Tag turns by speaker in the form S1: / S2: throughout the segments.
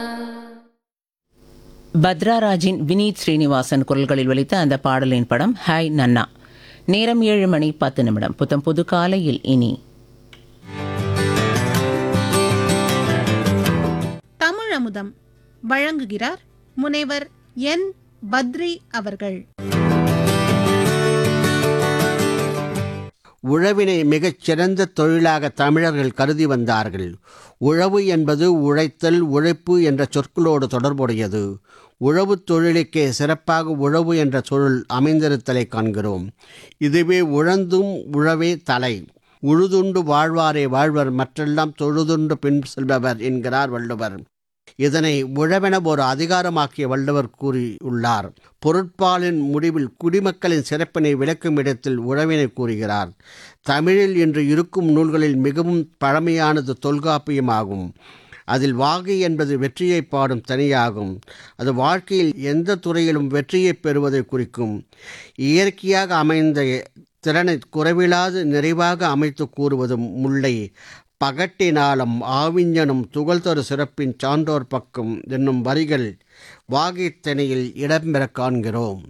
S1: பத்ராராஜின் வினீத் ஸ்ரீனிவாசன் குரல்களில் ஒலித்த அந்த பாடலின் படம் ஹாய் நன்னா நேரம் ஏழு மணி பத்து நிமிடம் புத்தம் புது காலையில் இனி
S2: தமிழமுதம் வழங்குகிறார் முனைவர் என் பத்ரி அவர்கள்
S3: உழவினை மிகச் சிறந்த தொழிலாக தமிழர்கள் கருதி வந்தார்கள் உழவு என்பது உழைத்தல் உழைப்பு என்ற சொற்களோடு தொடர்புடையது உழவுத் தொழிலுக்கே சிறப்பாக உழவு என்ற சொல் அமைந்திருத்தலை காண்கிறோம் இதுவே உழந்தும் உழவே தலை உழுதுண்டு வாழ்வாரே வாழ்வர் மற்றெல்லாம் தொழுதுண்டு பின் செல்பவர் என்கிறார் வள்ளுவர் இதனை உழவென ஒரு அதிகாரமாக்கிய வள்ளுவர் கூறியுள்ளார் பொருட்பாலின் முடிவில் குடிமக்களின் சிறப்பினை விளக்கும் இடத்தில் உழவினை கூறுகிறார் தமிழில் இன்று இருக்கும் நூல்களில் மிகவும் பழமையானது தொல்காப்பியமாகும் அதில் வாகை என்பது வெற்றியை பாடும் தனியாகும் அது வாழ்க்கையில் எந்த துறையிலும் வெற்றியை பெறுவதை குறிக்கும் இயற்கையாக அமைந்த திறனை குறைவில்லாது நிறைவாக அமைத்து கூறுவதும் முல்லை பகட்டினாலும் ஆவிஞனும் துகள்தரு சிறப்பின் சான்றோர் பக்கம் என்னும் வரிகள் வாகைத்தனையில் இடம்பெற காண்கிறோம்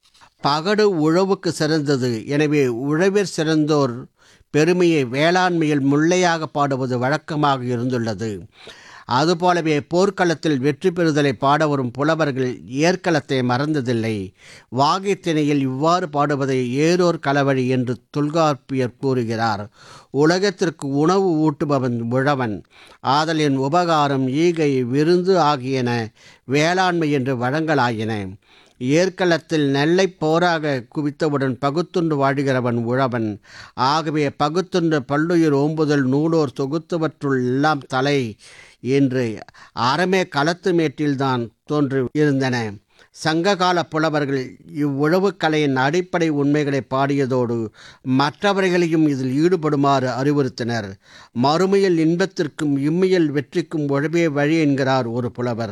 S3: பகடு உழவுக்கு சிறந்தது எனவே உழவிற் சிறந்தோர் பெருமையை வேளாண்மையில் முல்லையாக பாடுவது வழக்கமாக இருந்துள்ளது அதுபோலவே போர்க்களத்தில் வெற்றி பெறுதலை பாட வரும் புலவர்கள் ஏற்களத்தை மறந்ததில்லை வாகைத்திணையில் இவ்வாறு பாடுவதை ஏரோர் களவழி என்று தொல்காப்பியர் கூறுகிறார் உலகத்திற்கு உணவு ஊட்டுபவன் உழவன் ஆதலின் உபகாரம் ஈகை விருந்து ஆகியன வேளாண்மை என்று வழங்கலாயின ஏற்களத்தில் நெல்லை போராக குவித்தவுடன் பகுத்துண்டு வாழுகிறவன் உழவன் ஆகவே பகுத்துண்டு பல்லுயிர் ஓம்புதல் நூலோர் தொகுத்தவற்றுள் எல்லாம் தலை என்று அறமே களத்து மேட்டில்தான் தோன்றி இருந்தன சங்ககால புலவர்கள் இவ்வுழவுக் கலையின் அடிப்படை உண்மைகளை பாடியதோடு மற்றவர்களையும் இதில் ஈடுபடுமாறு அறிவுறுத்தினர் மறுமையில் இன்பத்திற்கும் இம்மையில் வெற்றிக்கும் உழவே வழி என்கிறார் ஒரு புலவர்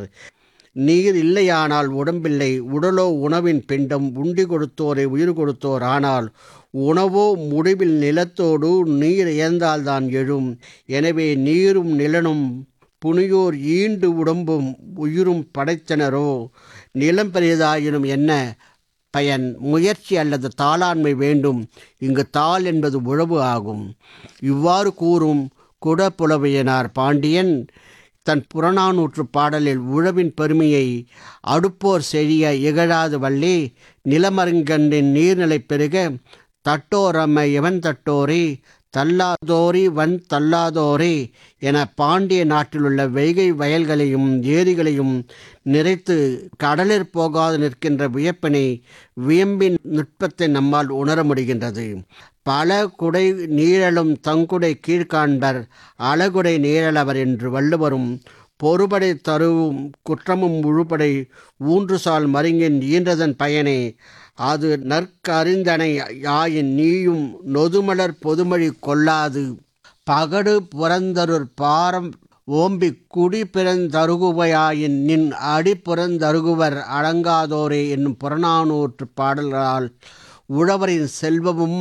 S3: நீர் இல்லையானால் உடம்பில்லை உடலோ உணவின் பிண்டம் உண்டி கொடுத்தோரை உயிர் கொடுத்தோர் ஆனால் உணவோ முடிவில் நிலத்தோடு நீர் இயந்தால்தான் எழும் எனவே நீரும் நிலனும் புனியோர் ஈண்டு உடம்பும் உயிரும் படைத்தனரோ நிலம் பெரியதாயினும் என்ன பயன் முயற்சி அல்லது தாளாண்மை வேண்டும் இங்கு தாள் என்பது உழவு ஆகும் இவ்வாறு கூறும் குடப்புலவையனார் பாண்டியன் தன் புறநானூற்று பாடலில் உழவின் பெருமையை அடுப்போர் செழிய இகழாது வள்ளி நிலமருங்கண்டின் நீர்நிலை பெருக தட்டோரம்ம எவன் தட்டோரே தள்ளாதோரி வன் தள்ளாதோரே என பாண்டிய நாட்டிலுள்ள வைகை வயல்களையும் ஏரிகளையும் நிறைத்து கடலிற் போகாது நிற்கின்ற வியப்பினை வியம்பின் நுட்பத்தை நம்மால் உணர முடிகின்றது பல குடை நீழலும் தங்குடை கீழ்காண்பர் அழகுடை நீழலவர் என்று வள்ளுவரும் பொறுபடை தருவும் குற்றமும் முழுபடை ஊன்று சால் மருங்கின் ஈன்றதன் பயனே அது நற்கறிந்தனை யாயின் நீயும் நொதுமலர் பொதுமொழி கொள்ளாது பகடு புறந்தருர் பாரம் ஓம்பி குடி பிறந்தருகுவையாயின் நின் அடி புறந்தருகுவர் அடங்காதோரே என்னும் புறநானூற்று பாடல்களால் உழவரின் செல்வமும்